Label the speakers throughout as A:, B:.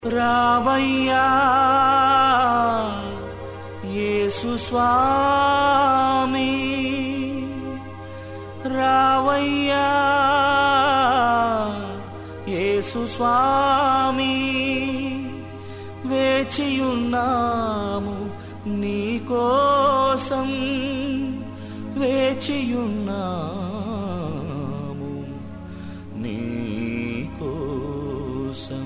A: రావయ్యా యేసు స్వామి రావయ్యా యేసు స్వామి వేచియున్నాము నీకోసం వేచియున్నాము నీకోసం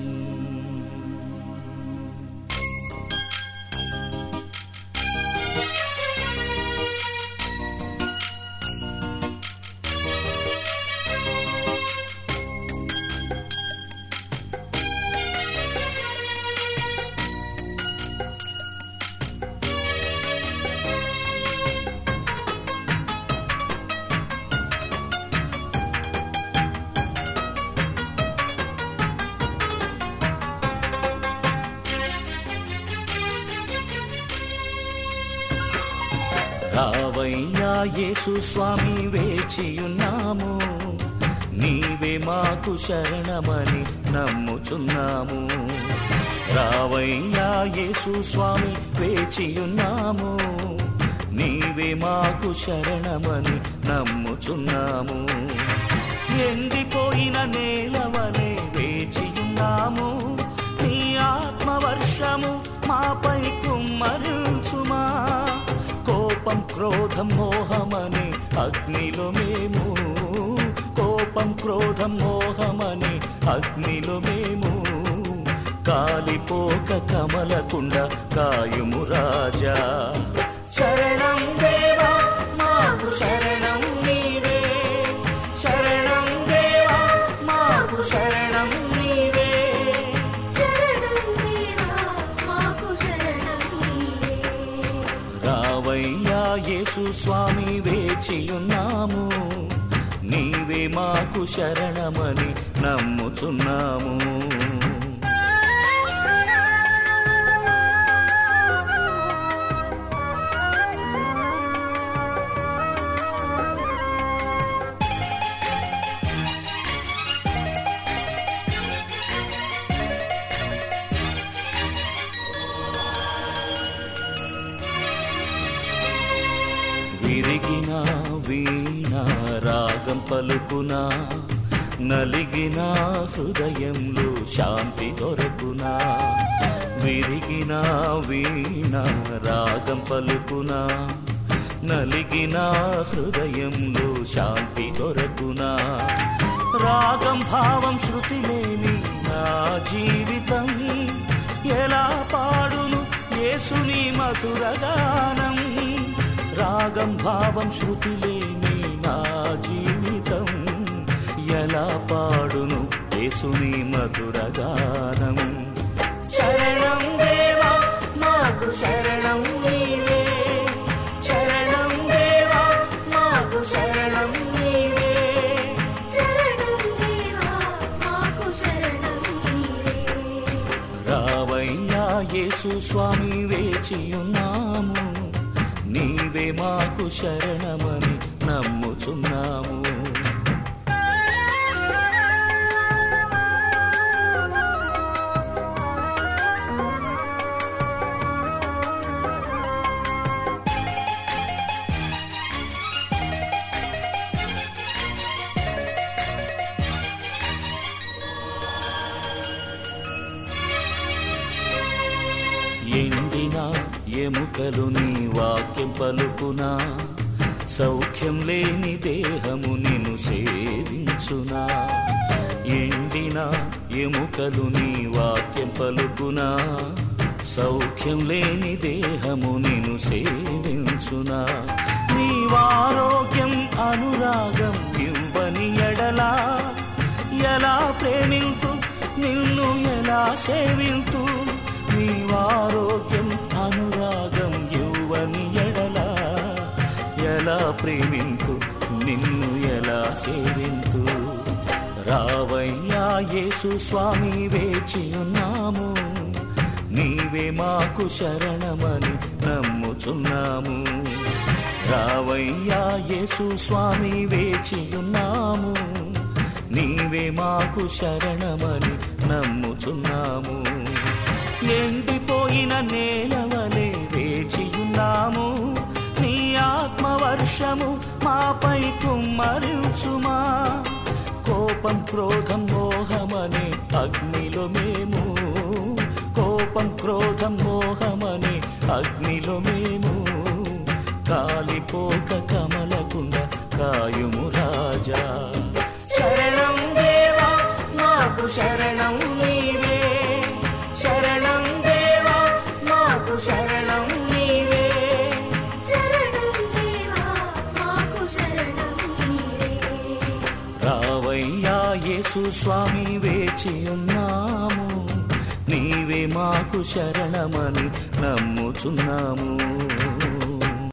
A: రావయ్యా యేసు స్వామి వేచియున్నాము నీవే మాకు శరణమని నమ్ముచున్నాము రావయ్యా యేసు స్వామి వేచియున్నాము నీవే మాకు శరణమని నమ్ముచున్నాము ఎండిపోయిన నేలవలే వేచియున్నాము నీ ఆత్మవర్షము మాపై కుమ్మరించుమా కోపం క్రోధం మోహమని అగ్నిలో మేము కోపం క్రోధం మోహమని అగ్నిలో మేము కాలిపోక కమలకుండ కాయుము రాజా శరణం దేవా మాకు శరణం నీవే శరణం దేవా మాకు శరణం నీవే
B: శరణం దేవా మాకు శరణం నీవే
A: రావయ్యా యేసు స్వామి వేచియున్నాము నీవే మాకు శరణమని నమ్ముచున్నాము విరిగిన వీణ రాగం పలుకునా నలిగిన హృదయంలో శాంతి దొరకునా విరిగిన వీణ రాగం పలుకునా నలిగిన హృదయంలో శాంతి దొరకునా రాగం భావం శృతి లేని నా జీవితం ఎలా పాడును యేసుని మధురగానం రాగం భావం శృతి లేని నా జీవితం ఎలా పాడును యేసుని మధురగానం శరణం దేవా మాకు శరణం నీవే శరణం దేవా మాకు శరణం నీవే
B: శరణం దేవా మాకు శరణం నీవే
A: రావయ్యా యేసు స్వామి వేచియున్నాము నీవే మాకు శరణమని నమ్ముచున్నాము ఎండిన ఎముకలు నీ వాక్యం పలుకునా సౌఖ్యం లేని దేహము నిన్ను సేవించునా ఎండిన ఎముకలు నీ వాక్యం పలుకునా సౌఖ్యం లేని దేహము నిన్ను సేవించునా నీ వారోగ్యం అనురాగం ఇవ్వని ఎడలా ఎలా ప్రేమింతు నిన్ను ఎలా సేవింతు నీ వారోగ్యం అనురాగం ఇవ్వని ఎడలా ఎలా ప్రేమింతు నిన్ను ఎలా సేవింతు రావయ్యా యేసు స్వామి వేచియున్నాము నీవే మాకు శరణమని నమ్ముచున్నాము రావయ్యా యేసు స్వామి వేచియున్నాము నీవే మాకు శరణమని నమ్ముచున్నాము కోపం క్రోధం మోహమనే అగ్నిలో మేము కోపం క్రోధం మోహమనే అగ్నిలో మేము కాలిపోక కమలకుండా కాయుము రాజా శరణం దేవా మాకు శరణం నీవే శరణం దేవా మాకు శరణం నీవే
B: శరణం దేవా మాకు శరణం నీవే
A: రావయ్యా యేసు స్వామి వేచి ఉన్నాము నీవే మాకు శరణమని నమ్ముచున్నాము